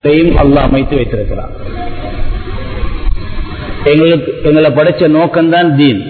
இதையும் அல்லாஹ் அமைத்து வைத்திருக்கிறார் எங்களுக்கு எங்களை படைச்ச நோக்கம்தான் தீன்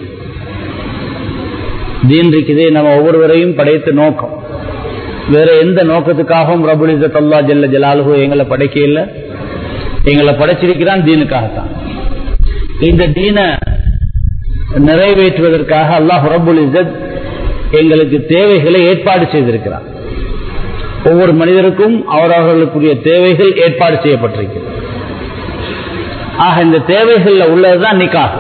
தீன் இருக்குது நம்ம ஒவ்வொருவரையும் படைத்த நோக்கம் வேற எந்த நோக்கத்துக்காகவும் ரபுல் இசத் அல்லா ஜல்ல ஜலாலுஹு எங்களை படைக்க இல்லை எங்களை படைச்சிருக்கிறான் தீனுக்காகத்தான் இந்த தீனை நிறைவேற்றுவதற்காக அல்லாஹ் ரபுல் இசத் எங்களுக்கு தேவைகளை ஏற்பாடு செய்திருக்கிறார் ஒவ்வொரு மனிதருக்கும் அவரவர்களுக்குரிய தேவைகள் ஏற்பாடு செய்யப்பட்டிருக்கிறது ஆக இந்த தேவைகள்ல உள்ளதுதான் நிக்காக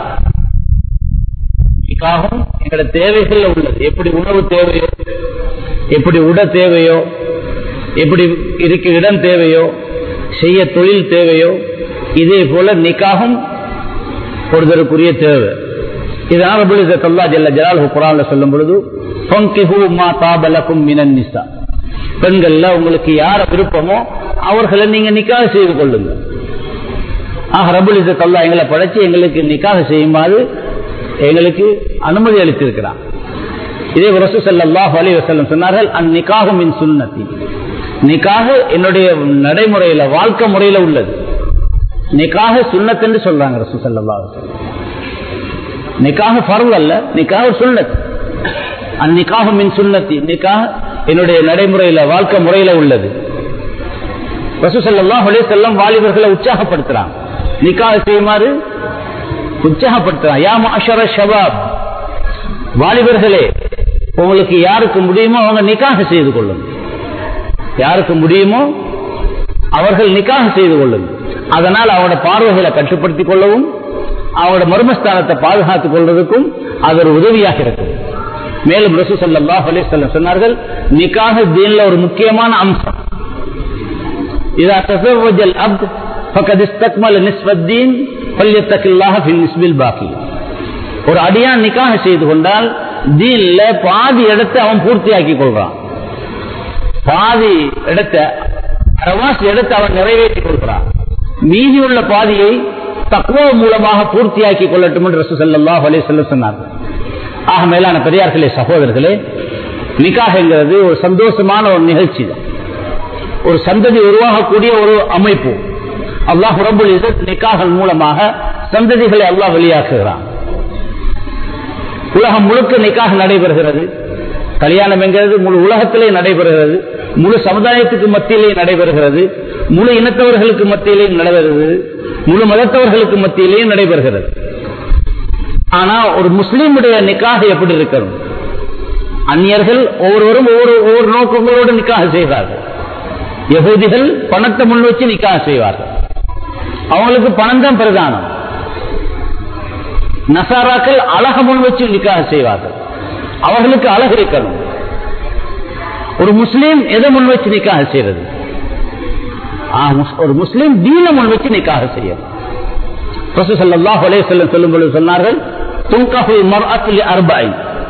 நிக்காகும் எங்களோட தேவைகள்ல உள்ளது எப்படி உணவு தேவையோ எப்படி உட தேவையோ எப்படி இருக்க இடம் தேவையோ செய்ய தொழில் தேவையோ இதே போல நிக்காகும் ஒருத்தருக்குரிய தேவை இதனால் ரபுலிசல்லா ஜல்ல ஜலால் குரான்ல சொல்லும் பொழுது மா தாபலக்கும் மினன் நிசா பெண்கள்ல உங்களுக்கு யார விருப்பமோ அவர்களை நீங்க நிக்காக செய்து கொள்ளுங்க ஆக ரபுல் அல்லா எங்களை படைச்சு எங்களுக்கு நிக்காக செய்யுமாறு எங்களுக்கு அனுமதி அளித்திருக்கிறார் இதே ரசூ சல்லாஹ் அலி வசல்லம் சொன்னார்கள் அந்நிக்காகும் மின் சுண்ணத்தி நிக்காக என்னுடைய நடைமுறையில வாழ்க்கை முறையில உள்ளது நிக்காக சுண்ணத் என்று சொல்றாங்க ரசூ சல்லா நிக்காக பருவ அல்ல நிக்காக சுண்ணத் அந்நிக்காக மின் சுண்ணத்தி நிக்காக என்னுடைய நடைமுறையில வாழ்க்கை முறையில உள்ளது ரசூசல்லாஹ் செல்லம் வாலிபர்களை உற்சாகப்படுத்துறான் நிக்காக செய்யுமாறு உற்சாகப்படுத்துறான் யா மாஷர ஷபாப் வாலிபர்களே உங்களுக்கு யாருக்கு முடியுமோ அவங்க நிக்காக செய்து கொள்ளும் யாருக்கு முடியுமோ அவர்கள் நிக்காக செய்து கொள்ளும் அதனால் அவனோட பார்வைகளை கட்டுப்படுத்திக் கொள்ளவும் அவனோட மர்மஸ்தானத்தை பாதுகாத்துக் கொள்வதற்கும் அது ஒரு உதவியாக இருக்கும் மேலும் ரசூ சல்லாஹ் அலிஸ்லம் சொன்னார்கள் நிக்காக தீன்ல ஒரு முக்கியமான அம்சம் இதா தசவஜல் அப்த் فقد استكمل نصف الدين فليتق الله في النصف الباقي ஒரு அடியான் நிக்காக செய்து கொண்டால் தீன்ல பாதி இடத்தை அவன் பூர்த்தியாக்கி கொள்றான் பாதி இடத்தை அரவாசி இடத்தை அவன் நிறைவேற்றிக் கொள்கிறான் மீதி உள்ள பாதியை தக்குவ மூலமாக பூர்த்தியாக்கி கொள்ளட்டும் என்று ரசூ சல்லாஹ் அலிஸ்லம் சொன்னார்கள் ஆக மேலான பெரியார்களே சகோதரர்களே நிக்காகங்கிறது ஒரு சந்தோஷமான ஒரு நிகழ்ச்சி ஒரு சந்ததி உருவாகக்கூடிய ஒரு அமைப்பு அல்லாஹ் ரபுல் இசத் நிக்காகல் மூலமாக சந்ததிகளை அல்லாஹ் வெளியாக்குகிறான் உலகம் முழுக்க நிக்காக நடைபெறுகிறது கல்யாணம் என்கிறது முழு உலகத்திலே நடைபெறுகிறது முழு சமுதாயத்துக்கு மத்தியிலே நடைபெறுகிறது முழு இனத்தவர்களுக்கு மத்தியிலே நடைபெறுகிறது முழு மதத்தவர்களுக்கு மத்தியிலேயும் நடைபெறுகிறது ஆனா ஒரு முஸ்லீமுடைய நிக்காக எப்படி இருக்கணும் அந்நியர்கள் ஒவ்வொருவரும் ஒவ்வொரு ஒவ்வொரு நோக்கங்களோடு நிக்காக செய்வார்கள் யகூதிகள் பணத்தை முன் வச்சு நிக்காக செய்வார்கள் அவங்களுக்கு பணம் தான் பிரதானம் நசாராக்கள் அழக முன் வச்சு நிக்காக செய்வார்கள் அவர்களுக்கு அழகு இருக்கணும் ஒரு முஸ்லீம் எதை முன் வச்சு நிக்காக செய்யறது ஒரு முஸ்லீம் தீன முன் வச்சு நிக்காக செய்யறது ரசூசல்லாஹ் அலையம் சொல்லும் பொழுது சொன்னார்கள் துங்கஹு மர்அத்து அர்பாய்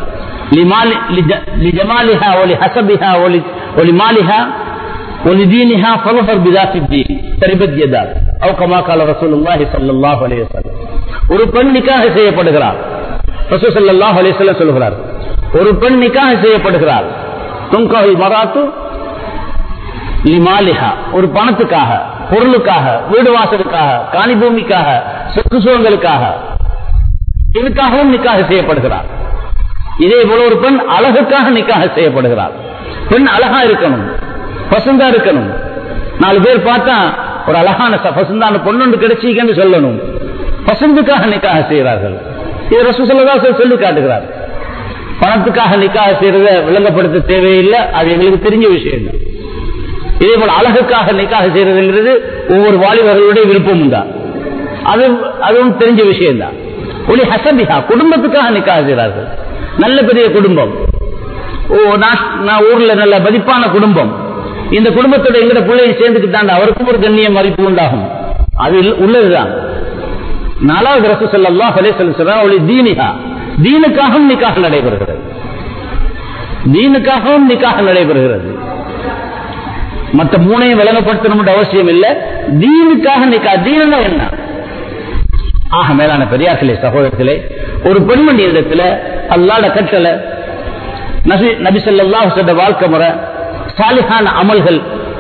لجمالها ولحسبها ولمالها ولدينها فظفر بذات الدين تربت يداك او كما قال رسول الله صلى الله عليه وسلم ஒரு பெண் நிக்காக செய்யப்படுகிறார் ரசூ ஸல்லல்லாஹு அலைஹி வஸல்லம் சொல்கிறார் ஒரு பெண் நிக்காக செய்யப்படுகிறார் துங்கஹு மராத்து லிமாலிஹா ஒரு பணத்துக்காக பொருளுக்காக வீடு வாசலுக்காக காணி பூமிக்காக சொத்து சுகங்களுக்காக இதுக்காகவும் நிக்காக செய்யப்படுகிறார் இதே போல ஒரு பெண் அழகுக்காக நிக்காக செய்யப்படுகிறார் பெண் அழகா இருக்கணும் பசுந்தா இருக்கணும் நாலு பேர் பார்த்தா ஒரு அழகான பசுந்தான பொண்ணு கிடைச்சிக்கன்னு சொல்லணும் பசுந்துக்காக நிக்காக செய்கிறார்கள் இது ரசூசல்லா சொல்லி காட்டுகிறார் பணத்துக்காக நிக்காக செய்யறத விளங்கப்படுத்த தேவையில்லை அது எங்களுக்கு தெரிஞ்ச விஷயம் தான் இதே போல அழகுக்காக நிக்காக செய்யறதுங்கிறது ஒவ்வொரு வாலிபர்களுடைய விருப்பமும் தான் அது அதுவும் தெரிஞ்ச விஷயம் தான் ஒளி ஹசபிஹா குடும்பத்துக்காக நிக்காக செய்கிறார்கள் நல்ல பெரிய குடும்பம் ஓ நான் ஊர்ல நல்ல மதிப்பான குடும்பம் இந்த குடும்பத்தோட எங்கட பிள்ளையை சேர்ந்துக்கிட்டாங்க அவருக்கும் ஒரு கண்ணிய மதிப்பு உண்டாகும் அது உள்ளதுதான் நாலாவது ரசு சொல்லா ஹலே சொல்ல ஒளி தீனிகா தீனுக்காகவும் நிக்காக நடைபெறுகிறது தீனுக்காகவும் நிக்காக நடைபெறுகிறது மற்ற மூணையும் விளங்கப்படுத்தணும் அவசியம் இல்லை தீனுக்காக நிக்கா தீனா என்ன ஆக மேலான பெரியார்களே சகோதரர்களே ஒரு பெண்மணி இடத்துல அல்லாட கட்டளை நபி நபி ஸல்லல்லாஹு அலைஹி வாழ்க்கை முறை சாலிஹான அமல்கள்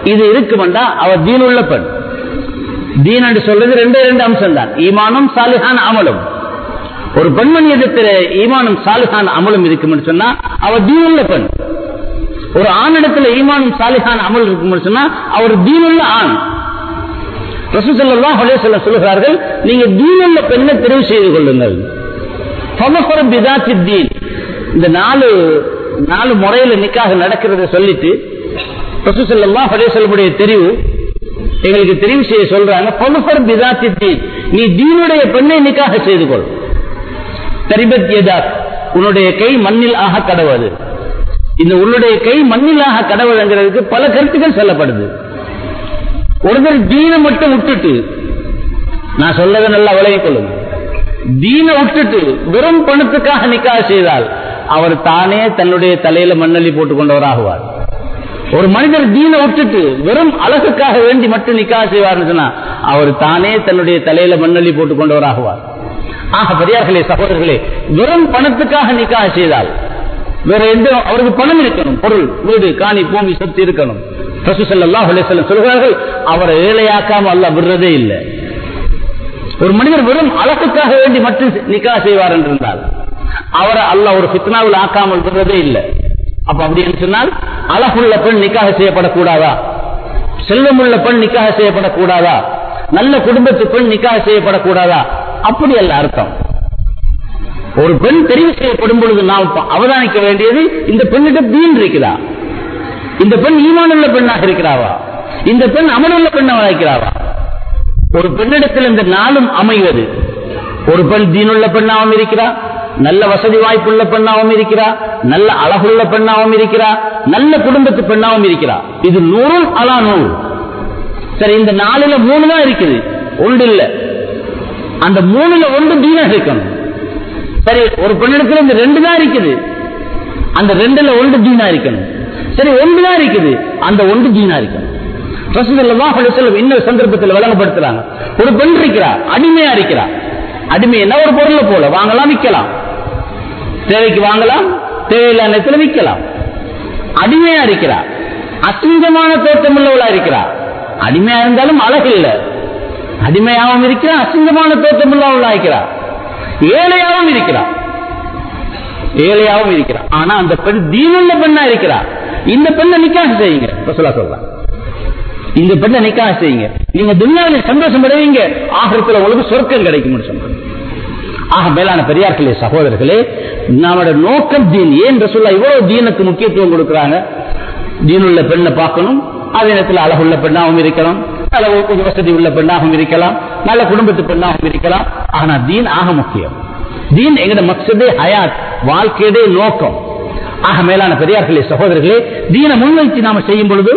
இது இருக்குமெண்டா அவர் தீனுள்ள பெண் தீன் என்று சொல்றது ரெண்டே ரெண்டு அம்சம் தான் ஈமானும் சாலிஹான் அமலும் ஒரு பெண்மணி இடத்துல ஈமானும் சாலிஹான் அமலும் இருக்கும் சொன்னா அவர் தீனுள்ள பெண் ஒரு ஆணிடத்துல ஈமானும் சாலிஹான் அமல் இருக்கும் சொன்னா அவர் தீனுள்ள ஆண் ரசூசல்லாஹ் அலைஹி சொல்லுகிறார்கள் நீங்க தீனுள்ள பெண்ணை தெரிவு செய்து கொள்ளுங்கள் ஃபமஃபர் பிதாத்தி தீன் இந்த நாலு நாலு முறையில நிக்காக நடக்கிறத சொல்லிட்டு ரசூசல்லாஹ் அலைஹி தெரிவு எங்களுக்கு தெரிவு செய்ய சொல்றாங்க ஃபமஃபர் பிதாத்தி தீன் நீ தீனுடைய பெண்ணை நிக்காக செய்து கொள் தரிபத் யதாக் உன்னுடைய கை மண்ணில் ஆக கடவுது இந்த உன்னுடைய கை மண்ணில் ஆக கடவுதுங்கிறதுக்கு பல கருத்துக்கள் சொல்லப்படுது ஒருத்தர் தீனை மட்டும் விட்டுட்டு நான் சொல்லதை நல்லா விளங்கிக் கொள்ளுங்க தீனை விட்டுட்டு வெறும் பணத்துக்காக நிக்காக செய்தால் அவர் தானே தன்னுடைய தலையில மண்ணள்ளி போட்டுக் கொண்டவராகுவார் ஒரு மனிதர் தீனை விட்டுட்டு வெறும் அழகுக்காக வேண்டி மட்டும் நிக்காக செய்வார்னு சொன்னா அவர் தானே தன்னுடைய தலையில மண்ணள்ளி போட்டுக் கொண்டவராகுவார் ஆக பெரியார்களே சகோதரர்களே வெறும் பணத்துக்காக நிக்காக செய்தால் வேற எந்த அவருக்கு பணம் இருக்கணும் பொருள் வீடு காணி பூமி சொத்து இருக்கணும் ரசூசல்லாஹ் அலைஹிஸ்ஸலாம் சொல்கிறார்கள் அவரை ஏழையாக்காம அல்ல விடுறதே இல்லை ஒரு மனிதர் வெறும் அழகுக்காக வேண்டி மட்டும் நிக்கா செய்வார் என்றிருந்தால் அவரை அல்ல ஒரு ஃபித்னாவில் ஆக்காமல் விடுறதே இல்லை அப்ப அப்படின்னு சொன்னால் அழகுள்ள பெண் நிக்காக செய்யப்படக்கூடாதா செல்வமுள்ள பெண் நிக்காக செய்யப்படக்கூடாதா நல்ல குடும்பத்து பெண் நிக்காக செய்யப்படக்கூடாதா அப்படி அல்ல அர்த்தம் ஒரு பெண் தெரிவு செய்யப்படும் பொழுது நாம் அவதானிக்க வேண்டியது இந்த பெண்ணிட்ட தீன் இருக்கிறா இந்த பெண் ஈமானுள்ள பெண்ணாக இருக்கிறாவா இந்த பெண் அமலுள்ள பெண்ணாக இருக்கிறாவா ஒரு பெண்ணிடத்தில் இந்த நாளும் அமைவது ஒரு பெண் தீனுள்ள பெண்ணாகவும் இருக்கிறா நல்ல வசதி வாய்ப்புள்ள பெண்ணாகவும் இருக்கிறா நல்ல அழகுள்ள பெண்ணாகவும் இருக்கிறா நல்ல குடும்பத்து பெண்ணாகவும் இருக்கிறா இது நூறும் அலா நூறு சரி இந்த நாலுல மூணு தான் இருக்குது ஒன்று இல்ல அந்த மூணுல ஒன்று தீனாக இருக்கணும் சரி ஒரு பெண்ணிடத்தில் இந்த ரெண்டு தான் இருக்குது அந்த ரெண்டுல ஒன்று தீனா இருக்கணும் சரி ஒன்று தான் இருக்குது அந்த ஒன்று தீனா இருக்கணும் இன்னொரு சந்தர்ப்பத்தில் வழங்கப்படுத்துறாங்க ஒரு பெண் இருக்கிறா அடிமையா இருக்கிறா அடிமை என்ன ஒரு பொருளை போல வாங்கலாம் விற்கலாம் தேவைக்கு வாங்கலாம் தேவையில்லாத நேரத்தில் விற்கலாம் அடிமையா இருக்கிறா அசிங்கமான தோட்டம் உள்ளவளா இருக்கிறா அடிமையா இருந்தாலும் அழகு இல்ல அடிமையாகவும் இருக்கிறா அசிங்கமான தோட்டம் உள்ளவளா இருக்கிறா ஏழையாகவும் இருக்கிறார் ஏழையாகவும் இருக்கிறார் ஆனா அந்த பெண் தீனுள்ள பெண்ணா இருக்கிறார் இந்த பெண்ணை நிக்காக செய்யுங்க ரசூலா சொல்றாங்க இந்த பெண்ணை நிக்காக செய்யுங்க நீங்க துனியாவில் சந்தோஷம் அடைவீங்க ஆகிரத்தில் உங்களுக்கு சொர்க்கம் கிடைக்கும்னு சொன்னாங்க ஆக மேலான பெரியார்களே சகோதரர்களே நம்மளோட நோக்கம் தீன் ஏன் ரசூல்லா இவ்வளவு தீனுக்கு முக்கியத்துவம் கொடுக்கிறாங்க தீனுள்ள பெண்ணை பார்க்கணும் அதே நேரத்தில் அழகுள்ள பெண்ணாகவும் இருக்கலாம் அளவு கொஞ்சம் வசதி உள்ள பெண்ணாகவும் இருக்கலாம் நல்ல குடும்பத்து பெண்ணாகவும் இருக்கலாம் ஆனா தீன் ஆக முக்கியம் தீன் எங்கட மக்சதே ஹயாத் வாழ்க்கையுடைய நோக்கம் ஆக மேலான பெரியார்களே சகோதரர்களே தீனை முன்வைத்து நாம செய்யும் பொழுது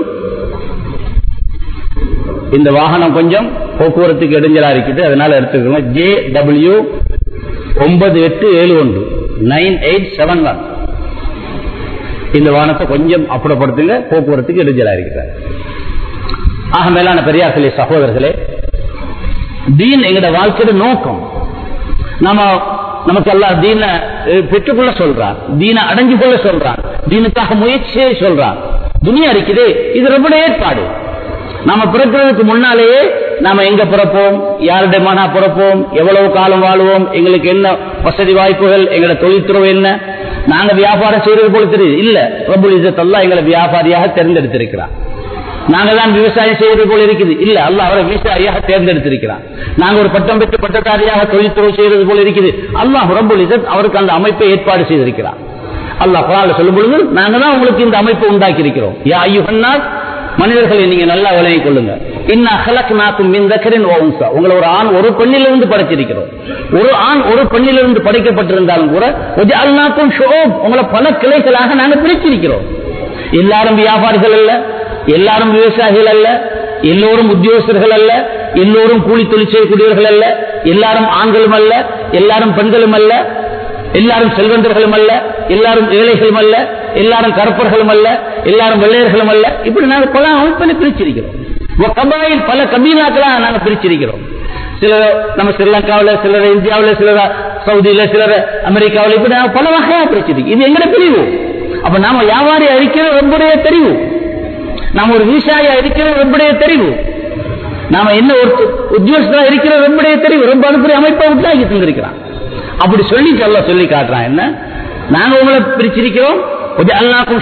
இந்த வாகனம் கொஞ்சம் போக்குவரத்துக்கு இடைஞ்சலா இருக்குது அதனால எடுத்துக்கோங்க ஜே டபிள்யூ ஒன்பது எட்டு ஏழு ஒன்று நைன் எயிட் செவன் ஒன் இந்த வாகனத்தை கொஞ்சம் அப்புறப்படுத்துங்க போக்குவரத்துக்கு இடைஞ்சலா இருக்கிறார் ஆக மேலான பெரியார்களே சகோதரர்களே தீன் எங்கட வாழ்க்கையோட நோக்கம் நாம நமக்கு எல்லாம் தீன பெற்றுக்கொள்ள சொல்றான் தீன அடைஞ்சு கொள்ள சொல்றான் தீனுக்காக முயற்சியே சொல்றான் துனியா இருக்குது இது ரொம்ப ஏற்பாடு நாம பிறக்கிறதுக்கு முன்னாலேயே நாம எங்க பிறப்போம் யாருடைய மனா பிறப்போம் எவ்வளவு காலம் வாழுவோம் எங்களுக்கு என்ன வசதி வாய்ப்புகள் எங்களோட தொழில்துறை என்ன நாங்க வியாபாரம் செய்யறது போல தெரியுது இல்ல பிரபுல் இசத்தல்லா எங்களை வியாபாரியாக தேர்ந்தெடுத்திருக்கிறார் நாங்க தான் விவசாயம் செய்வது போல இருக்குது இல்ல அல்ல அவரை விவசாயியாக தேர்ந்தெடுத்திருக்கிறார் நாங்க ஒரு பட்டம் பெற்ற பட்டதாரியாக தொழில்துறை செய்வது போல இருக்குது அல்லாஹ் ரபுல் இசத் அவருக்கு அந்த அமைப்பை ஏற்பாடு செய்திருக்கிறார் அல்லாஹ் குரான்ல சொல்லும் பொழுது நாங்க தான் உங்களுக்கு இந்த அமைப்பை உண்டாக்கி இருக்கிறோம் யா ஐயுகன்னால் மனிதர்களை நீங்க நல்லா விளங்கிக் கொள்ளுங்க இன்ன அகலக் நாக்கும் மின்தக்கரின் ஓம்சா உங்களை ஒரு ஆண் ஒரு பெண்ணிலிருந்து படைச்சிருக்கிறோம் ஒரு ஆண் ஒரு பெண்ணிலிருந்து படைக்கப்பட்டிருந்தாலும் கூட ஒரு அல்நாக்கும் ஷோப் உங்களை பல கிளைகளாக நாங்க பிரிச்சிருக்கிறோம் எல்லாரும் வியாபாரிகள் அல்ல எல்லாரும் விவசாயிகள் அல்ல எல்லோரும் உத்தியோகஸ்தர்கள் அல்ல எல்லோரும் கூலி தொழில் செய்யக்கூடியவர்கள் அல்ல எல்லாரும் ஆண்களும் அல்ல எல்லாரும் பெண்களும் அல்ல எல்லாரும் செல்வந்தர்களும் அல்ல எல்லாரும் ஏழைகளும் அல்ல எல்லாரும் கருப்பர்களும் அல்ல எல்லாரும் வெள்ளையர்களும் அல்ல இப்படி நாங்கள் பல அமைப்பினை பிரிச்சிருக்கிறோம் கபாயில் பல கபீலாக்களாக நாங்கள் பிரிச்சிருக்கிறோம் சிலர் நம்ம ஸ்ரீலங்காவில் சிலர் இந்தியாவில் சிலர் சவுதியில சிலர் அமெரிக்காவில் இப்படி நாங்கள் பல வகையா பிரிச்சிருக்கோம் இது எங்கட பிரிவு அப்ப நாம வியாபாரி அறிக்கிற ரொம்ப தெரிவு நாம ஒரு விவசாயியா இருக்கிறது ரொம்படைய தெரிவு நாம என்ன ஒரு உத்தியோகஸ்தா இருக்கிற ரொம்படைய தெரிவு ரொம்ப அனுப்புற அமைப்பை உண்டாக்கி தந்திருக்கிறான் அப்படி சொல்லி சொல்ல சொல்லி காட்டுறான் என்ன நாங்க உங்களை பிரிச்சிருக்கிறோம் அல்லாக்கும்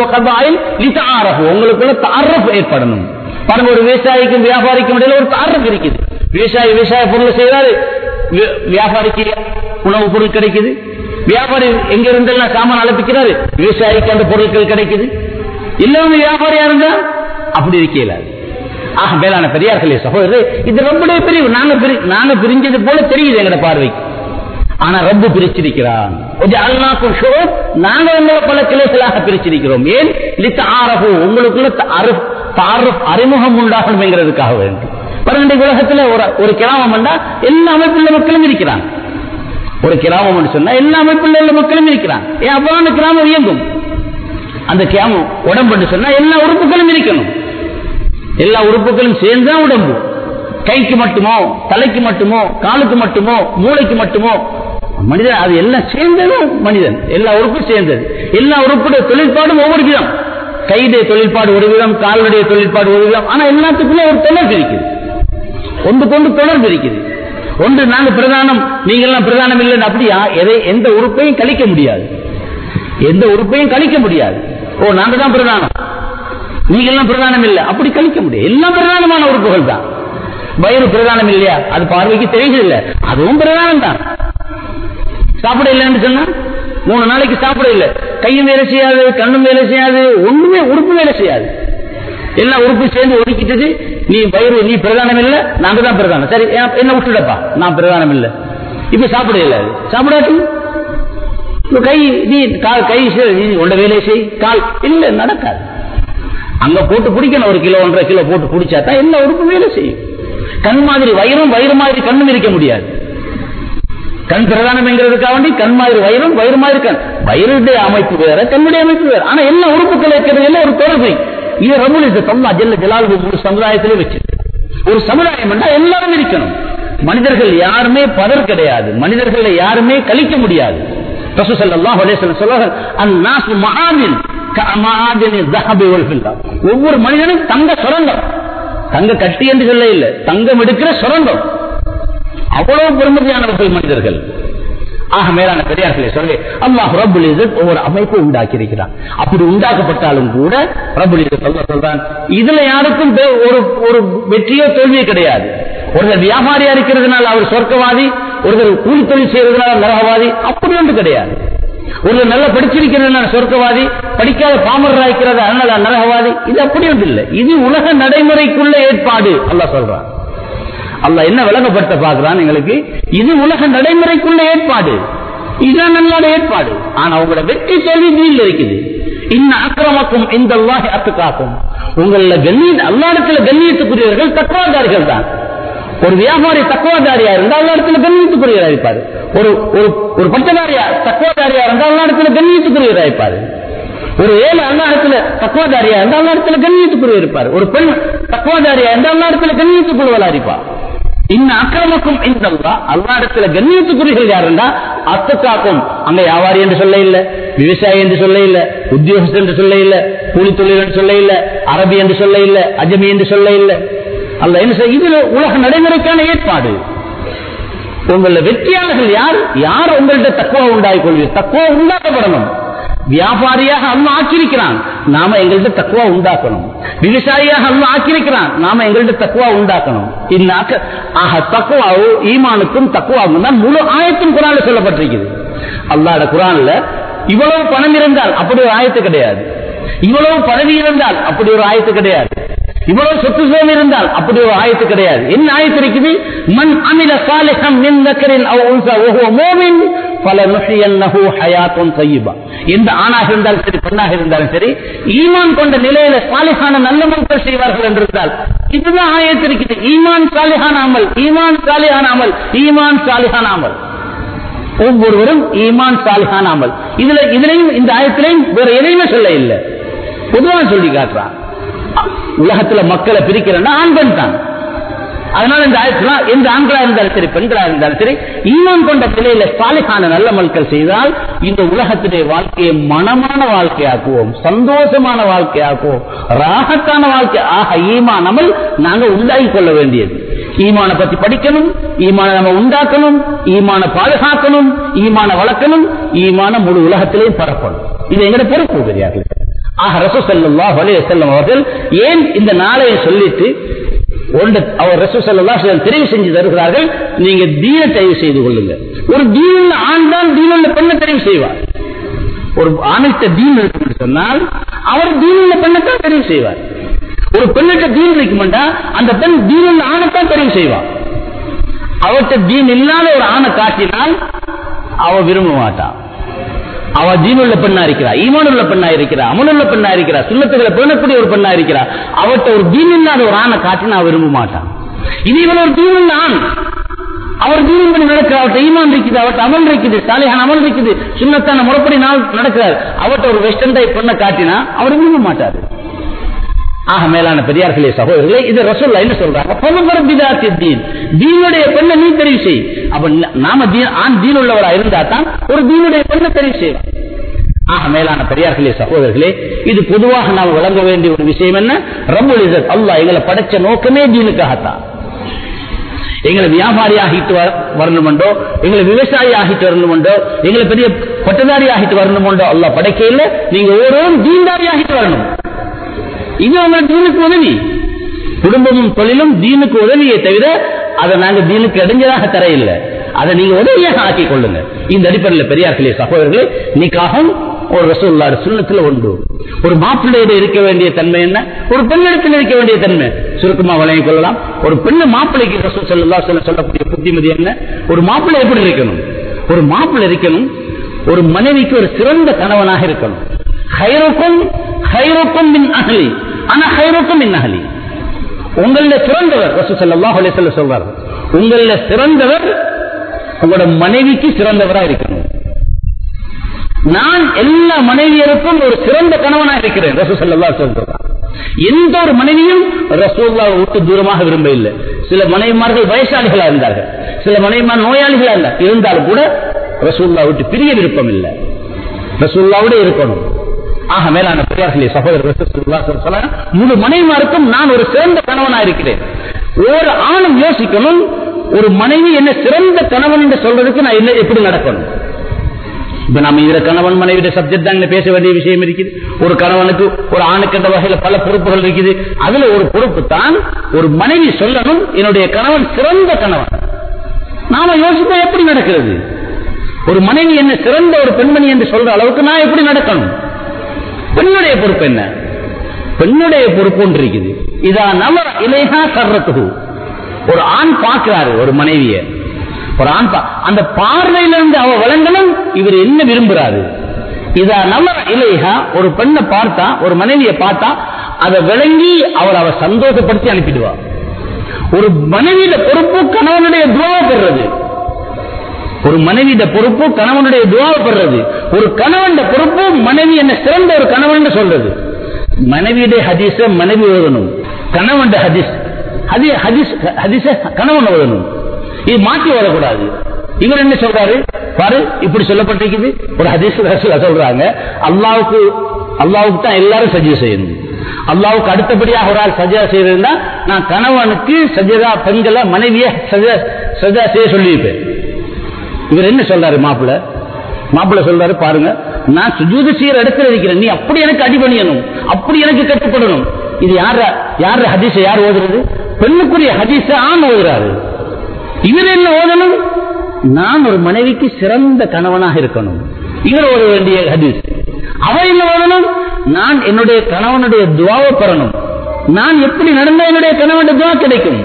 உங்களுக்குள்ள தாரப் ஏற்படணும் பாருங்க ஒரு விவசாயிக்கும் வியாபாரிக்கும் இடையில ஒரு தாரப் இருக்குது விவசாயி விவசாய பொருள் செய்யறாரு வி- வியாபாரிக்கு உணவு பொருள் கிடைக்குது வியாபாரி எங்க இருந்தெல்லாம் சாமான் அழைப்பிக்கிறாரு விவசாயிக்கு அந்த பொருட்கள் கிடைக்குது இல்லவங்க வியாபாரியா இருந்தா அப்படி இருக்கல ஆக மேலான பெரியார்களே சகோதரர் இது ரொம்ப பிரிவு நாங்க பிரி நாங்க பிரிஞ்சது போல தெரியுது எங்கட பார்வைக்கு ஆனா ரப்பு பிரிச்சிருக்கிறான் அல்லாக்கும் ஷோ நாங்க உங்களை பல கிளைகளாக பிரிச்சிருக்கிறோம் ஏன் லித்த ஆரபு உங்களுக்குள்ள தாரஃப் தாரஃப் அறிமுகம் உண்டாகணும் என்கிறதுக்காக வேண்டும் பாருங்க இன்றைக்கு உலகத்துல ஒரு ஒரு கிராமம் வந்தா எல்லா அமைப்புள்ள மக்களும் இருக்கிறாங்க ஒரு கிராமம் என்று சொன்னா எல்லா அமைப்புள்ள உள்ள மக்களும் இருக்கிறாங்க ஏன் அப்பதான் அந்த கிராமம் இயங்கும் அந்த கிராமம் உடம்பு என்று சொன்னா எல்லா உறுப்புகளும் இருக்கணும் எல்லா உறுப்புகளும் சேர்ந்துதான் உடம்பு கைக்கு மட்டுமோ தலைக்கு மட்டுமோ காலுக்கு மட்டுமோ மூளைக்கு மட்டுமோ மனிதன் அது எல்லாம் சேர்ந்ததும் மனிதன் எல்லா உறுப்பும் சேர்ந்தது எல்லா உறுப்புடைய தொழிற்பாடும் ஒவ்வொரு விதம் கையுடைய தொழிற்பாடு ஒரு விதம் காலுடைய தொழிற்பாடு ஒரு விதம் ஆனா எல்லாத்துக்குமே ஒரு தொடர்பு இருக்குது ஒன்று கொண்டு தொடர்பு இருக்குது ஒன்று நாங்க பிரதானம் நீங்கெல்லாம் பிரதானம் இல்லைன்னு அப்படியா எதை எந்த உறுப்பையும் கழிக்க முடியாது எந்த உறுப்பையும் கழிக்க முடியாது ஓ நாங்க தான் பிரதானம் நீங்க எல்லாம் பிரதானம் இல்லை அப்படி கழிக்க முடியாது எல்லாம் பிரதானமான உறுப்புகள் தான் வயிறு பிரதானம் இல்லையா அது பார்வைக்கு தெரியல அதுவும் பிரதானம் தான் சாப்பிட இல்லைன்னு சொன்னா மூணு நாளைக்கு சாப்பிட இல்லை கையும் வேலை செய்யாது கண்ணும் வேலை செய்யாது ஒண்ணுமே உறுப்பு வேலை செய்யாது எல்லா உறுப்பு சேர்ந்து ஒதுக்கிட்டது நீ வயிறு நீ பிரதானம் இல்ல நாங்க தான் பிரதானம் சரி ஏன் என்ன விட்டுடப்பா நான் பிரதானம் இல்ல இப்ப சாப்பிட இல்ல சாப்பிடாட்டி இப்ப கை நீ கால் கை செய், நீ உண்ட வேலையை செய் கால் இல்ல நடக்காது அங்க போட்டு பிடிக்கணும் ஒரு கிலோ ஒன்றரை கிலோ போட்டு பிடிச்சா தான் எல்லா உறுப்பு வேலை செய்யும் கண் மாதிரி வயிறும் வயிறு மாதிரி கண்ணும் இருக்க முடியாது கண் பிரதானம் என்கிறதுக்காக வேண்டி கண் மாதிரி வயிறும் வயிறு மாதிரி கண் வயிறுடைய அமைப்பு வேற கண்ணுடைய அமைப்பு வேற ஆனா எல்லா உறுப்புகள் இருக்கிறது எல்லாம் ஒரு தொடர்பு இது ரபுல் இது தம்மா ஜெல்ல ஜலால் ஒரு சமுதாயத்திலே வச்சு ஒரு சமுதாயம் என்றால் எல்லாரும் இருக்கணும் மனிதர்கள் யாருமே பதர் கிடையாது மனிதர்களை யாருமே கழிக்க முடியாது ரசூ ஸல்லல்லாஹு அலைஹி வஸல்லம் சொல்றார்கள் அன்னாஸ் மஆதின் கமாதின் ذهب والفضة ஒவ்வொரு மனிதனும் தங்க சுரங்கம் தங்க கட்டி என்று சொல்ல இல்லை தங்கம் எடுக்கிற சுரங்கம் அவ்வளவு பெருமதியானவர்கள் மனிதர்கள் ஆக மேலான பெரியார்களே சொல்லி அல்லாஹ் ரப்புல் இஸ்ஸத் ஒவ்வொரு அமைப்பை உண்டாக்கி இருக்கிறான் அப்படி உண்டாக்கப்பட்டாலும் கூட ரப்புல் இஸ்ஸத் அல்லாஹ் சொல்றான் இதுல யாருக்கும் பே- ஒரு ஒரு வெற்றியோ தோல்வியோ கிடையாது ஒருத்தர் வியாபாரியா இருக்கிறதுனால அவர் சொர்க்கவாதி ஒருத்தர் கூலி தொழில் செய்யறதுனால நரகவாதி அப்படி ஒன்று கிடையாது ஒருத்தர் நல்லா படிச்சிருக்கிறதுனால சொர்க்கவாதி படிக்காத பாமரரா இருக்கிறது அதனால நரகவாதி இது அப்படி ஒன்று இல்லை இது உலக நடைமுறைக்குள்ள ஏற்பாடு அல்லாஹ் சொல்றான் அல்லாஹ் என்ன விளங்கப்படுத்த பார்க்கிறான் எங்களுக்கு இது உலக நடைமுறைக்குள்ள ஏற்பாடு இதுதான் நல்ல ஏற்பாடு ஆனா உங்களோட வெற்றி தோல்வி நீல் இருக்குது இன்ன அக்கிரமக்கும் இந்த அல்லாஹ் அத்துக்காக்கும் உங்கள கண்ணிய அல்லாடத்துல கண்ணியத்துக்குரியவர்கள் தக்குவாதாரிகள் தான் ஒரு வியாபாரி தக்குவாதாரியா இருந்தால் அல்லா இடத்துல கண்ணியத்துக்குரியவரா இருப்பாரு ஒரு ஒரு ஒரு பட்டதாரியா தக்குவாதாரியா இருந்தால் அல்லா இடத்துல கண்ணியத்துக்குரியவரா இருப்பாரு ஒரு ஏழு அல்லா இடத்துல தக்குவாதாரியா இருந்தால் அல்லா இடத்துல கண்ணியத்துக்குரிய இருப்பார் ஒரு பெண் தக்குவாதாரியா இருந்தால் அல்லா இடத்துல கண்ணியத்துக்குரியவளா இருப்பார் இன்ன அக்கிரமக்கும் இந்த அல்லா இடத்துல கண்ணியத்துக்குரியர்கள் யாருண்டா அத்துக்காக்கும் அங்க வியாபாரி என்று சொல்ல இல்ல விவசாயி என்று சொல்ல இல்ல உத்தியோகஸ்தர் என்று சொல்ல இல்ல கூலி தொழில் என்று சொல்ல இல்ல அரபி என்று சொல்ல இல்ல அஜமி என்று சொல்ல இல்ல அல்ல என்ன செய்ய இது உலக நடைமுறைக்கான ஏற்பாடு உங்கள வெற்றியாளர்கள் யார் யார் உங்கள்ட்ட தக்குவா உண்டாகிக் கொள்வீர் தக்குவா உண்டாக்கப்படணும் வியாபாரியாக அல்ல ஆக்கியிருக்கிறான் நாம எங்கள்ட்ட தக்குவா உண்டாக்கணும் விவசாயியாக அல்ல ஆக்கியிருக்கிறான் நாம எங்கள்ட்ட தக்குவா உண்டாக்கணும் இன்னாக்க ஆக தக்குவாவோ ஈமானுக்கும் தக்குவாவும் தான் முழு ஆயத்தும் குரான்ல சொல்லப்பட்டிருக்குது அல்லாட குரான்ல இவ்வளவு பணம் இருந்தால் அப்படி ஒரு ஆயத்து கிடையாது இவ்வளவு பதவி இருந்தால் அப்படி ஒரு ஆயத்து கிடையாது இவ்வளவு சொத்து சுகம் இருந்தால் அப்படி ஒரு ஆயத்து கிடையாது என்ன ஆயத்து இருக்குது மண் அமில சாலிஹம் மின் தக்கரின் அவ் உன்சா வஹுவ மூமின் ஃபலனுஹ்யியன்னஹு ஹயாத்துன் தய்யிபா எந்த ஆணாக இருந்தாலும் சரி பெண்ணாக இருந்தாலும் சரி ஈமான் கொண்ட நிலையில சாலிஹான நல்ல மக்கள் செய்வார்கள் என்றிருந்தால் இதுதான் ஆயத்து இருக்குது ஈமான் சாலிஹான அமல் ஈமான் சாலிஹான அமல் ஈமான் சாலிஹான அமல் ஒவ்வொருவரும் ஈமான் சாலிஹான அமல் இதுல இதுலயும் இந்த ஆயத்திலையும் வேற எதையுமே சொல்ல இல்லை பொதுவாக சொல்லி காட்டுறான் உலகத்துல மக்களை பிரிக்கிறேன்னா ஆண் பெண் தான் அதனால இந்த ஆயத்துலாம் எந்த ஆண்களா இருந்தாலும் சரி பெண்களா இருந்தாலும் சரி ஈமான் கொண்ட நிலையில சாலிகான நல்ல மல்கள் செய்தால் இந்த உலகத்துடைய வாழ்க்கையை மனமான வாழ்க்கையாக்குவோம் சந்தோஷமான வாழ்க்கையாக்குவோம் ராகத்தான வாழ்க்கை ஆக ஈமான் அமல் நாங்க உண்டாக்கி கொள்ள வேண்டியது ஈமான பத்தி படிக்கணும் ஈமான நம்ம உண்டாக்கணும் ஈமான பாதுகாக்கணும் ஈமான வளர்க்கணும் ஈமான முழு உலகத்திலேயும் பரப்பணும் இது எங்கட பொறுப்பு பெரியார்கள் ஆக ரசூ ஸல்லல்லாஹு அலைஹி வஸல்லம் அவர்கள் ஏன் இந்த நாளையை சொல்லிட்டு ஒன்று அவர் ரசூ ஸல்லல்லாஹு அலைஹி வஸல்லம் தெரிவு செஞ்சு தருகிறார்கள் நீங்க தீன தெரிவு செய்து கொள்ளுங்க ஒரு தீனுள்ள ஆண் தான் தீனுள்ள பெண்ணை தெரிவு செய்வார் ஒரு ஆணைத்த தீன் இருக்கு என்று சொன்னால் அவர் தீனுள்ள பெண்ணைத்தான் தெரிவு செய்வார் ஒரு பெண்ணிட்ட தீன் இருக்குமெண்டா அந்த பெண் தீனுள்ள ஆணைத்தான் தெரிவு செய்வார் அவர்கிட்ட தீன் இல்லாத ஒரு ஆணை காட்டினால் அவ விரும்ப மாட்டான் அவ தீனுள்ள பெண்ணா இருக்கிறா ஈமானுள்ள பெண்ணா இருக்கிறா அமலுள்ள பெண்ணா இருக்கிறா சுண்ணத்துகளை பேணக்கூடிய ஒரு பெண்ணா இருக்கிறா அவர்கிட்ட ஒரு தீன் இல்லாத ஒரு ஆணை காட்டினா அவ விரும்ப மாட்டான் இது இவன் ஒரு தீனுள்ள ஆண் அவர் தீனம் பண்ணி நடக்கிறார் அவர்கிட்ட ஈமான் இருக்குது அவர்கிட்ட அமல் இருக்குது சாலிஹான் அமல் இருக்குது சுண்ணத்தான முறைப்படி நாள் நடக்கிறார் அவர்கிட்ட ஒரு வெஸ்டர்ன் டைப் பெண்ணை காட்டினா அவர் விரும்ப மாட்டார் ஆக மேலான பெரியார்களே சகோதரர்களே இது ரசூல்லா என்ன சொல்றாங்க பொதுபரம் பிதாத்தி தீன் தீனுடைய பெண்ணை நீ தெரிவு செய் அப்ப ந- நாம தீன் ஆண் தீன் உள்ளவரா இருந்தா தான் ஒரு தீனுடைய பெண்ணை தெரிவு செய்யலாம் ஆக மேலான பெரியார்களே சகோதரர்களே இது பொதுவாக நாம் வழங்க வேண்டிய ஒரு விஷயம் என்ன ரபுல் இசத் அல்லாஹ் எங்களை படைச்ச நோக்கமே தீனுக்காகத்தான் எங்களை வியாபாரி ஆகிட்டு வர- வரணுமெண்டோ எங்களை விவசாயி ஆகிட்டு வரணுமெண்டோ எங்களை பெரிய பட்டதாரி ஆகிட்டு வரணுமெண்டோ அல்லாஹ் படைக்கையில் நீங்க ஒவ்வொருவரும் தீன்தாரி ஆகிட்டு வரணும் இது உங்க தீனுக்கு உதவி குடும்பமும் தொழிலும் தீனுக்கு உதவியை தவிர அதை நாங்க தீனுக்கு இடைஞ்சலாக தர இல்லை அதை நீங்க உதவியாக ஆக்கிக் கொள்ளுங்க இந்த அடிப்படையில் பெரியார்களே சகோதரர்களே நிக்காகம் ஒரு ரசூல்லாடு சுண்ணத்துல உண்டு ஒரு மாப்பிள்ளையிட இருக்க வேண்டிய தன்மை என்ன ஒரு பெண்ணிடத்தில் இருக்க வேண்டிய தன்மை சுருக்கமா வழங்கிக் கொள்ளலாம் ஒரு பெண்ணு மாப்பிள்ளைக்கு ரசூல் சொல்லா சொல்ல சொல்லக்கூடிய புத்திமதி என்ன ஒரு மாப்பிள்ளை எப்படி இருக்கணும் ஒரு மாப்பிள்ளை இருக்கணும் ஒரு மனைவிக்கு ஒரு சிறந்த கணவனாக இருக்கணும் ஹைருக்கும் ஹைருக்கும் மின் அகலி ஆனா ஹைருக்கும் மின் அகலி உங்கள சிறந்தவர் ரசூல் ஸல்லல்லாஹு அலைஹி வஸல்லம் சொல்றாரு உங்கள சிறந்தவர் உங்களோட மனைவிக்கு சிறந்தவரா இருக்கணும் நான் எல்லா மனைவியருக்கும் ஒரு சிறந்த கணவனாக இருக்கிறேன் ரசூல் ஸல்லல்லாஹு அலைஹி வஸல்லம் சொல்றார் எந்த ஒரு மனைவியும் ரசூல்லாவை விட்டு தூரமாக விரும்ப இல்லை சில மனைவிமார்கள் வயசாளிகளா இருந்தார்கள் சில மனைவிமார் நோயாளிகளா இல்ல இருந்தாலும் கூட ரசூல்லா விட்டு பிரிய விருப்பம் இல்லை ரசூல்லாவோட இருக்கணும் ஆக மேலான பெரியார்களே சகோதரர் ரசூலுல்லாஹி ஸல்லல்லாஹு அலைஹி வஸல்லம் முழு மனைவிமாருக்கும் நான் ஒரு சிறந்த கணவனா இருக்கிறேன் ஒரு ஆணும் யோசிக்கணும் ஒரு மனைவி என்ன சிறந்த கணவன் என்று சொல்றதுக்கு நான் என்ன எப்படி நடக்கணும் இப்ப நம்ம இதுல கணவன் மனைவிட சப்ஜெக்ட் தான் பேச வேண்டிய விஷயம் இருக்குது ஒரு கணவனுக்கு ஒரு ஆணுக்கு என்ற வகையில பல பொறுப்புகள் இருக்குது அதுல ஒரு பொறுப்பு தான் ஒரு மனைவி சொல்லணும் என்னுடைய கணவன் சிறந்த கணவன் நாம யோசிப்போம் எப்படி நடக்கிறது ஒரு மனைவி என்ன சிறந்த ஒரு பெண்மணி என்று சொல்ற அளவுக்கு நான் எப்படி நடக்கணும் பெண்ணுடைய பொறுப்பு என்ன பெண்ணுடைய பொறுப்பு ஒன்று இருக்குது இதா நவ இலேகா சர்றத்துகு ஒரு ஆண் பார்க்கிறாரு ஒரு மனைவிய ஒரு ஆண் பா- அந்த பார்வையிலிருந்து அவ வழங்கணும் இவர் என்ன விரும்புறாரு இதா நவ இலேகா ஒரு பெண்ணை பார்த்தா ஒரு மனைவியை பார்த்தா அதை விளங்கி அவர் அவ சந்தோஷப்படுத்தி அனுப்பிடுவார் ஒரு மனைவியிட பொறுப்பு கணவனுடைய துவா பெறுறது ஒரு மனைவியிட பொறுப்பு கணவனுடைய துவாவை பெறுறது ஒரு கணவன் பொறுப்பு மனைவி என்ன சிறந்த ஒரு கணவன் சொல்றது மனைவியுடைய ஹதீஸ மனைவி ஓதணும் கணவன் ஹதீஸ் ஹதி ஹதீஸ் ஹதீஸ கணவன் ஓதணும் இது மாற்றி ஓதக்கூடாது இவர் என்ன சொல்றாரு பாரு இப்படி சொல்லப்பட்டிருக்குது ஒரு ஹதீஸ் ரசூலா சொல்றாங்க அல்லாவுக்கு அல்லாவுக்கு தான் எல்லாரும் சஜ்ஜா செய்யணும் அல்லாவுக்கு அடுத்தபடியாக ஒரு ஆள் சஜா செய்யறதுன்னா நான் கணவனுக்கு சஜதா பெண்களை மனைவிய சஜா சஜா செய்ய சொல்லியிருப்பேன் இவர் என்ன சொல்றாரு மாப்பிள்ள மாப்பிள்ள சொல்றாரு பாருங்க நான் சுஜூது செய்யற இடத்துல இருக்கிறேன் நீ அப்படி எனக்கு அடிபணியணும் அப்படி எனக்கு கட்டுப்படணும் இது யார யார ஹதீஸ யார் ஓதுறது பெண்ணுக்குரிய ஹதீஸ ஆண் ஓதுறாரு இவர் என்ன ஓதணும் நான் ஒரு மனைவிக்கு சிறந்த கணவனாக இருக்கணும் இவர் ஓத வேண்டிய ஹதீஸ் அவ என்ன ஓதணும் நான் என்னுடைய கணவனுடைய துவாவை பெறணும் நான் எப்படி நடந்தா என்னுடைய கணவனுடைய துவா கிடைக்கும்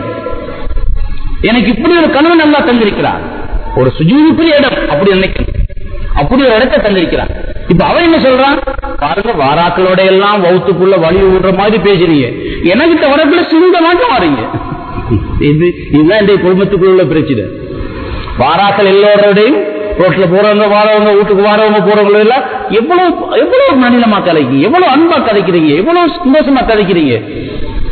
எனக்கு இப்படி ஒரு கணவன் நல்லா தந்திருக்கிறார் ஒரு சுஜூதுக்குரிய இடம் அப்படி நினைக்கணும் அப்படி ஒரு இடத்தை தந்திருக்கிறார் இப்ப அவன் என்ன சொல்றான் பாருங்க வாராக்களோட எல்லாம் வவுத்துக்குள்ள வழி விடுற மாதிரி பேசுறீங்க எனக்கிட்ட வரக்குள்ள சிந்த மாட்டம் வாரீங்க இது இதுதான் இந்த குடும்பத்துக்குள்ள உள்ள பிரச்சனை வாராக்கள் எல்லோரோடையும் ரோட்ல போறவங்க வாரவங்க வீட்டுக்கு வாரவங்க போறவங்க எல்லாம் எவ்வளவு எவ்வளவு நனிலமா கலைக்கு எவ்வளவு அன்பா கலைக்கிறீங்க எவ்வளவு சந்தோஷமா கலைக்கிறீங்க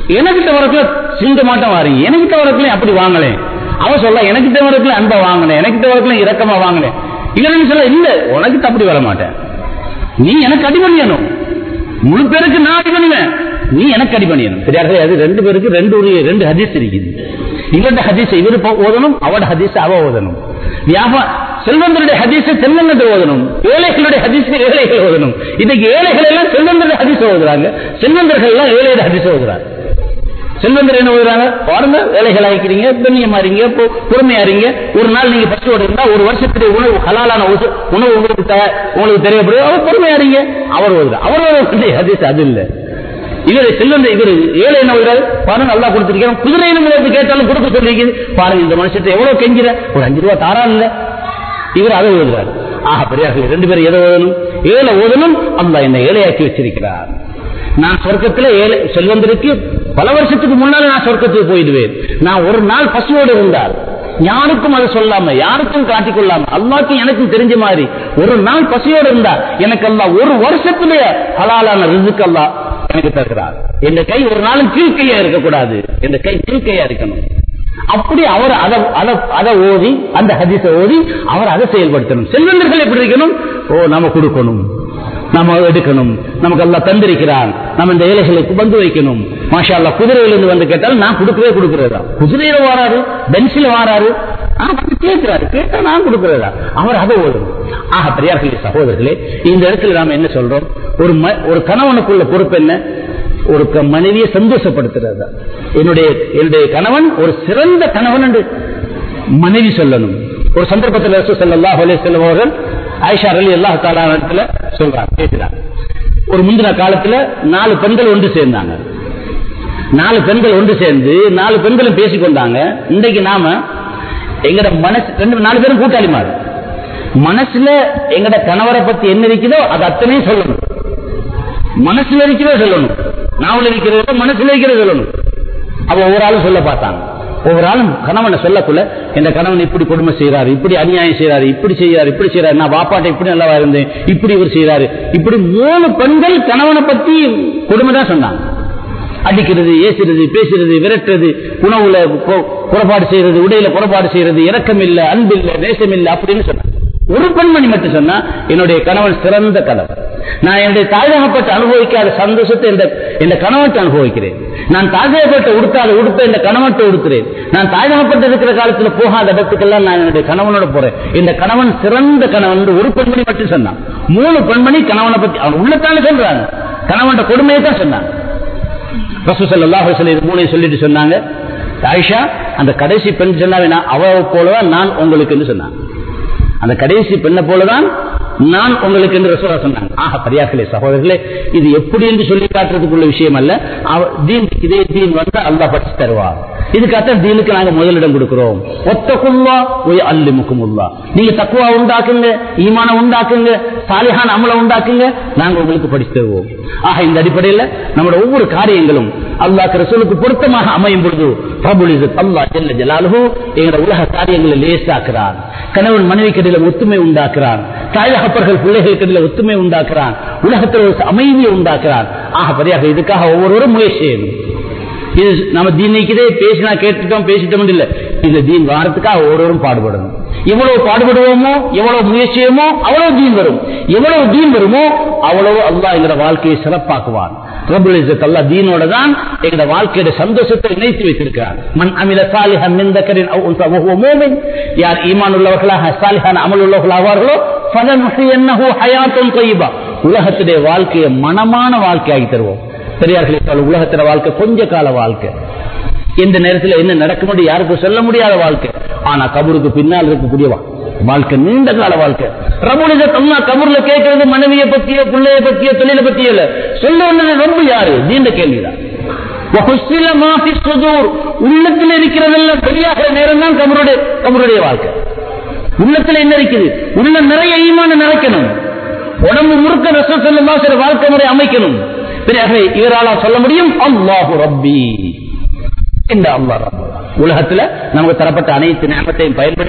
எனக்கிட்ட வரக்குள்ள சிங்க மாட்டம் வாரீங்க எனக்கிட்ட வரக்குள்ள அப்படி வாங்கலேன் அவன் சொல்ல எனக்கிட்ட வரக்குள்ள அன்பை வாங்கினேன் எனக்கிட்ட வரக்குள்ள இரக்கமா வாங்கினேன் இல்லைன்னு சொல்ல இல்ல உனக்கிட்ட அப்படி வர மாட்டேன் நீ எனக்கு அடிபணியணும் முழு பேருக்கு நான் அடிபணிவேன் நீ எனக்கு அடிபணியணும் சரியாக அது ரெண்டு பேருக்கு ரெண்டு ஒரு ரெண்டு ஹதீஸ் இருக்குது இவருடைய ஹதீஸ் இவர் ஓதணும் அவட ஹதீஸ் அவ ஓதணும் வியாபார செல்வந்தருடைய ஹதீஸ் செல்வந்தர் ஓதணும் ஏழைகளுடைய ஹதீஸ் ஏழைகள் ஓதணும் இன்னைக்கு ஏழைகள் எல்லாம் செல்வந்தருடைய ஹதீஸ் ஓதுறாங்க செல்வந்தர்கள் எல்லாம் ஏழையோட ஹதீஸ் ஓதுறாங்க செல்வந்தர் என்ன ஓதுறாங்க பாருங்க வேலைகள் ஆகிக்கிறீங்க பெண்ணியமா இருங்க பொ- பொறுமையா இருங்க ஒரு நாள் நீங்க பசியோட இருந்தா ஒரு வருஷத்துடைய உணவு ஹலாலான உசு- உணவு உங்களுக்கு த- உங்களுக்கு தெரியப்படுது அவர் பொறுமையா இருங்க அவர் ஓதுறார் அவர் ஓதுறது ஹதீஸ் அது இல்ல இவர் செல்வந்த இவர் ஏழை என்ன ஓதுறாரு பாருங்க நல்லா கொடுத்துருக்கேன் குதிரை உங்களுக்கு கேட்டாலும் கொடுக்க சொல்லிருக்குது பாருங்க இந்த மனுஷத்தை எவ்வளவு கெஞ்சிற ஒரு அஞ்சு ரூபா தாரா இல்ல இவர் அதை ஓதுறாரு ஆக பெரியார்கள் ரெண்டு பேரும் எதை ஓதணும் ஏழை ஓதணும் அல்லாஹ் என்னை ஏழையாக்கி வச்சிருக்கிறார் நான் சொர்க்கத்துல ஏழை செல்வந்தருக்கு பல வருஷத்துக்கு முன்னால நான் சொர்க்கத்துக்கு போயிடுவேன் நான் ஒரு நாள் பசுவோடு இருந்தால் யாருக்கும் அதை சொல்லாம யாருக்கும் காட்டிக் கொள்ளாம அல்லாக்கும் எனக்கும் தெரிஞ்ச மாதிரி ஒரு நாள் பசியோடு இருந்தா எனக்கு அல்லாஹ் ஒரு வருஷத்துல ஹலாலான ரிசுக்கு அல்லாஹ் எனக்கு தருகிறார் என் கை ஒரு நாளும் கீழ்க்கையா இருக்கக்கூடாது என் கை கீழ்க்கையா இருக்கணும் அப்படி அவர் அதை அதை அதை ஓதி அந்த ஹதீஸ ஓதி அவர் அதை செயல்படுத்தணும் செல்வந்தர்கள் எப்படி இருக்கணும் ஓ நாம கொடுக்கணும் நாம எடுக்கணும் நமக்கு எல்லாம் தந்திருக்கிறான் நம்ம இந்த ஏழைகளுக்கு பந்து வைக்கணும் மாஷா அல்லா குதிரையிலிருந்து வந்து கேட்டாலும் நான் கொடுக்கவே கொடுக்கிறதா குதிரையில வாராரு பென்சில் வாராரு ஆனா வந்து கேட்கிறாரு கேட்டா நான் கொடுக்கிறதா அவர் அதை ஓதணும் ஆக பெரியார்களே சகோதரர்களே இந்த இடத்துல நாம என்ன சொல்றோம் ஒரு ம- ஒரு கணவனுக்குள்ள பொறுப்பு என்ன ஒரு க- மனைவியை சந்தோஷப்படுத்துறது தான். என்னுடைய என்னுடைய கணவன் ஒரு சிறந்த கணவன் என்று மனைவி சொல்லணும் ஒரு சந்தர்ப்பத்தில் ரசூல் ஸல்லல்லாஹு அலைஹி வஸல்லம் அவர்கள் ஆயிஷா அலி அல்லாஹ் தாலா இடத்துல சொல்றாங்க பேசுறாங்க ஒரு முந்தின காலத்துல நாலு பெண்கள் ஒன்று சேர்ந்தாங்க நாலு பெண்கள் ஒன்று சேர்ந்து நாலு பெண்களும் பேசிக்கொண்டாங்க இன்றைக்கு நாம எங்கட மனசு ரெண்டு நாலு பேரும் கூட்டாளி மாதிரி மனசுல எங்கட கணவரை பத்தி என்ன இருக்குதோ அது அத்தனையும் சொல்லணும் மனசுல இருக்கிறத சொல்லணும் நாவல இருக்கிறத மனசுல இருக்கிறத சொல்லணும் அவ ஒவ்வொரு ஆளும் சொல்ல பார்த்தாங்க ஒவ்வொரு ஆளும் கணவனை சொல்லக்குள்ள இந்த கணவன் இப்படி கொடுமை செய்யறாரு இப்படி அநியாயம் செய்யறாரு இப்படி செய்யறாரு இப்படி செய்யறாரு நான் பாப்பாட்ட இப்படி நல்லவா இருந்தேன் இப்படி இவர் செய்யறாரு இப்படி மூணு பெண்கள் கணவனை பத்தி கொடுமை தான் சொன்னாங்க அடிக்கிறது ஏசுறது பேசுறது விரட்டுறது உணவுல கொ- புறப்பாடு செய்யறது உடையில புறப்பாடு செய்யறது இரக்கம் இல்ல அன்பு இல்ல நேசம் இல்ல அப்படின்னு சொன்னாங்க ஒரு பெண்மணி மட்டும் சொன்னா என்னுடைய கணவன் சிறந்த கணவன் நான் என்னுடைய தாயகப்பட்டு அனுபவிக்காத சந்தோஷத்தை இந்த இந்த கணவன்ட்டு அனுபவிக்கிறேன் நான் தாயகப்பட்ட உடுத்தாத உடுப்பை இந்த கணவன்ட்டு உடுக்கிறேன் நான் தாயகப்பட்டு இருக்கிற காலத்துல போகாத இடத்துக்கெல்லாம் நான் என்னுடைய கணவனோட போறேன் இந்த கணவன் சிறந்த கணவன் என்று ஒரு பெண்மணி மட்டும் சொன்னான் மூணு பெண்மணி கணவனை பத்தி அவன் உள்ளத்தானே சொல்றாங்க கணவன் கொடுமையை தான் சொன்னான் ரசூசல்லாஹ் இது மூணையும் சொல்லிட்டு சொன்னாங்க ஆயிஷா அந்த கடைசி பெண் சொன்னாவே நான் அவ போலதான் நான் உங்களுக்கு சொன்னாங்க அந்த கடைசி பெண்ணை போலதான் நான் உங்களுக்கு என்று ரசூலா சொன்னாங்க ஆக பரியாக்களே சகோதரர்களே இது எப்படி என்று சொல்லி காட்டுறதுக்குள்ள விஷயம் அல்ல அவ- தீன் இதே தீன் வந்து அல்லாஹ் படிச்சு தருவார் இதுக்காகத்தான் தீனுக்கு நாங்க முதலிடம் கொடுக்கிறோம் ஒத்தக்குல்லா ஒய் அல்லி முக்குமுல்லா நீங்க தக்குவா உண்டாக்குங்க ஈமான உண்டாக்குங்க சாலிஹான் அமல உண்டாக்குங்க நாங்க உங்களுக்கு படிச்சு தருவோம் ஆக இந்த அடிப்படையில் நம்முடைய ஒவ்வொரு காரியங்களும் அல்லாஹ் ரசூலுக்கு பொருத்தமாக அமையும் பொழுது பிரபுல் இஸ்ஸத் அல்லாஹ் ஜல்ல ஜலாலுஹு எங்களோட உலக காரியங்களை லேசாக்குறான் கணவன் மனைவி கடையில ஒத்துமை உண்டாக்குறான் தாயகப்பர்கள் பிள்ளைகள் கடையில ஒத்துமை உண்டாக்குறான் உலகத்தில் ஒரு அமைதியை உண்டாக்குறான் ஆக சரியாக இதுக்காக ஒவ்வொருவரும் முயற்சி செய்யணும் இது நம்ம தீன் நீக்கிதே பேசினா கேட்டுட்டோம் பேசிட்டோம் இல்ல இந்த தீன் வாரத்துக்காக ஒவ்வொருவரும் பாடுபடணும் எவ்வளவு பாடுபடுவோமோ எவ்வளவு முயற்சியுமோ அவ்வளவு தீன் வரும் எவ்வளவு தீன் வருமோ அவ்வளவு அல்லாஹ் எங்களோட வாழ்க்கையை சிறப்பாக்குவான் ரபுல் இஸ்ஸத் அல்லாஹ் தீனோட தான் எங்களோட வாழ்க்கையோட சந்தோஷத்தை இணைத்து வைத்திருக்கிறார் மன் அமில சாலிஹன் மின் தக்கரின் அவ் உன்சா வஹுவ மூமின் யார் ஈமான் உள்ளவர்களாக சாலிஹான அமல் உள்ளவர்களாவார்களோ ஃபலனுஹியன்னஹு ஹயாத்துன் தய்யிபா உலகத்துடைய வாழ்க்கையை மனமான வாழ்க்கையாகி தருவோம் பெரியார்களே சொல்ல உலகத்துல வாழ்க்கை கொஞ்ச கால வாழ்க்கை எந்த நேரத்தில் என்ன நடக்கும் யாருக்கும் சொல்ல முடியாத வாழ்க்கை ஆனா கபருக்கு பின்னால் இருக்கக்கூடிய வா- வாழ்க்கை நீண்ட கால வாழ்க்கை ரபுலித அம்மா கபூர்ல கேட்கறது மனைவியை பத்தியோ பிள்ளைய பத்தியோ தொழிலை பத்தியோ இல்ல சொல்ல வந்தது ரொம்ப யாரு நீண்ட கேள்விதான் وَحُصِّلَ مَا فِي الصُّدُورِ உள்ளத்தில் இருக்கிறதெல்லாம் வெளியாகிற நேரம் தான் கபருடைய கபருடைய வாழ்க்கை உள்ளத்துல என்ன இருக்குது உள்ள நிறைய ஈமான நிறைக்கணும் உடம்பு முறுக்க ரசம் செல்லும் சில வாழ்க்கை முறை அமைக்கணும் பிறகு இவரால சொல்ல முடியும் அல்லாஹு ரப்பி இந்த அல்லாஹ் ரப்பா. உலகத்துல நமக்கு தரப்பட்ட அனைத்து நேமத்தையும் பயன்படுத்தி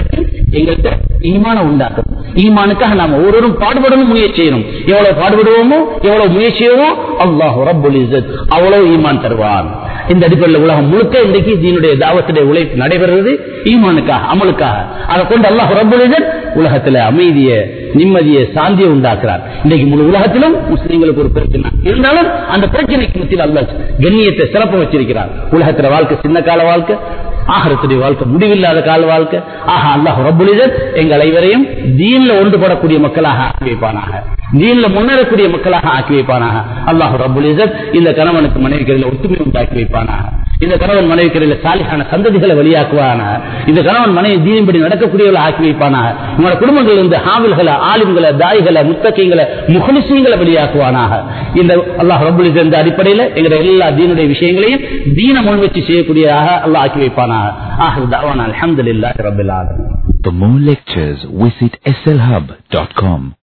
எங்கள்கிட்ட ஈமான உண்டாக்கும் ஈமானுக்காக நாம ஒவ்வொருவரும் பாடுபடணும் முயற்சி செய்யணும் எவ்வளவு பாடுபடுவோமோ எவ்வளவு முயற்சி செய்வோமோ அல்லாஹ் ரப்புல் இஸ்ஸத் அவ்வளவு ஈமான் தருவான் இந்த அடிப்படையில் உலகம் முழுக்க இன்றைக்கு தீனுடைய தாவத்துடைய உழைப்பு நடைபெறுவது ஈமானுக்காக அமலுக்காக அதை கொண்டு அல்லாஹ் ரப்புல் இஸ்ஸத் உலகத்துல அமைதிய நிம்மதிய சாந்தியை உண்டாக்குறார் இன்றைக்கு முழு உலகத்திலும் முஸ்லீம்களுக்கு ஒரு பிரச்சனை இருந்தாலும் அந்த பிரச்சனைக்கு மத்தியில் அல்லாஹ் கண்ணியத்தை சிறப்பு வச்சிருக்கிறார் உலகத்துல வாழ்க்கை சின்ன கால வாழ்க்கை ஆகரத்துடைய வாழ்க்கை முடிவில்லாத கால வாழ்க்கை ஆக அல்லாஹ் ரப்புலிதர் எங்கள் அனைவரையும் தீன்ல ஒன்றுபடக்கூடிய மக்களாக ஆக்கி வைப்பானாக தீன்ல முன்னேறக்கூடிய மக்களாக ஆக்கி வைப்பானாக அல்லாஹ் ரப்புலிதர் இந்த கணவனுக்கு மனைவிகளில் ஒத்துமை உண்டாக்கி வைப்பானாக இந்த கணவன் மனைவிகளில் சாலிகான சந்ததிகளை வெளியாக்குவானாக இந்த கணவன் மனைவி தீனின்படி நடக்கக்கூடியவளை ஆக்கி வைப்பானாக உங்களோட குடும்பங்கள் இருந்து ஹாவில்களை ஆலிம்களை தாய்களை முத்தகைங்களை முகலிசியங்களை வெளியாக்குவானாக இந்த அல்லாஹ் ரப்புலிதர் இந்த அடிப்படையில் எங்களுடைய எல்லா தீனுடைய விஷயங்களையும் தீன முன்வச்சு செய்யக்கூடியதாக அல்லாஹ் ஆக்கி வைப்பானாக آخر دعوانا الحمد لله رب العالمين For more lectures, visit slhub.com.